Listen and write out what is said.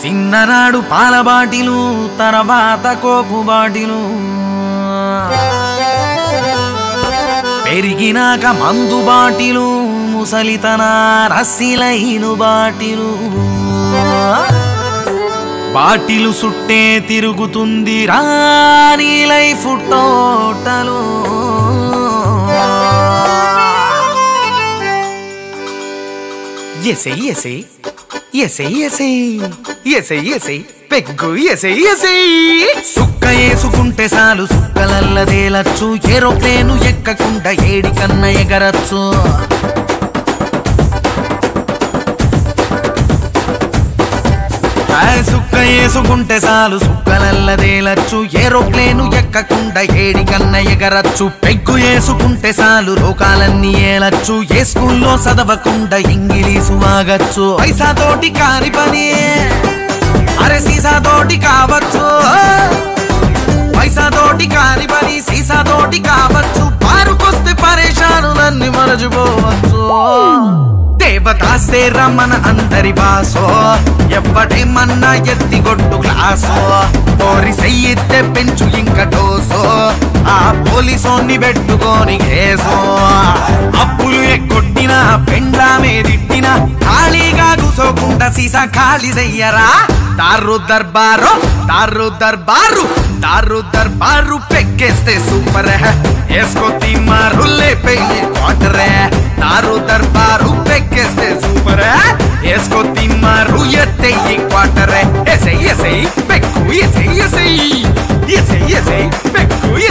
చిన్ననాడు పాల బాటిలు తర్వాత Coke bottle పెరిగినాక మందు బాటిలు ముసలితన రస్సిలైను బాటిలు బాటిలు సుట్టే తిరుగుతుంది రాని లైఫ్ టోటలు ఎసై ఎసై ఎసై ఎసై ఎసై ఎసై పెగ్గు ఎసై ఎసై సుక్క వేసుకుంటే చాలు సుక్కలల్లదేలచ్చు ఏరోప్లేను ఎక్కకుండా ఏడి కన్న ఎగరచ్చు ఆ సుక్క వేసుకుంటే చాలు సుక్కలల్లదేలచ్చు ఏరోప్లేను ఎక్కకుండా ఏడి కన్న ఎగరచ్చు పెగ్గు వేసుకుంటే చాలు లోకాలన్నీ ఏలచ్చు ఏ స్కూల్లో చదవకుండా ఇంగిలీసు వాగచ్చు పైసాతోటి కాని పని అరే సీసాతోటి కావచ్చు పైసాతోటి కాని పని సీసాతోటి కావచ్చు పారుకొస్తే పరేషాను నన్ను మరచిపోవచ్చు దేవదాసే రమణ అందరి బాసో ఎవ్వడేమన్నా ఎత్తిగొట్టు గ్లాసో పోరి సెయ్యితే పెంచు ఇంక డోసో ఆ పోలీసోన్ని పెట్టుకొని కేసో అప్పులు ఎక్కొట్టినా పెండ్లామే తిట్టినా ఖాళీగా కూసోకుండా సీసా ఖాళీ చెయ్యరా దారు దర్బారు దారు దర్బారు దారు దర్బారు పెక్కేస్తే సూపర్ వేసుకో తిమ్మారు లేపేయి క్వార్టర్ దారు దర్బారు పెక్కేస్తే సూపర్ వేసుకో తిమ్మారు ఎత్తేయి క్వార్టర్ ఎసై ఎసై పెక్కు ఎసై ఎసై ఎసై ఎసై పెక్కు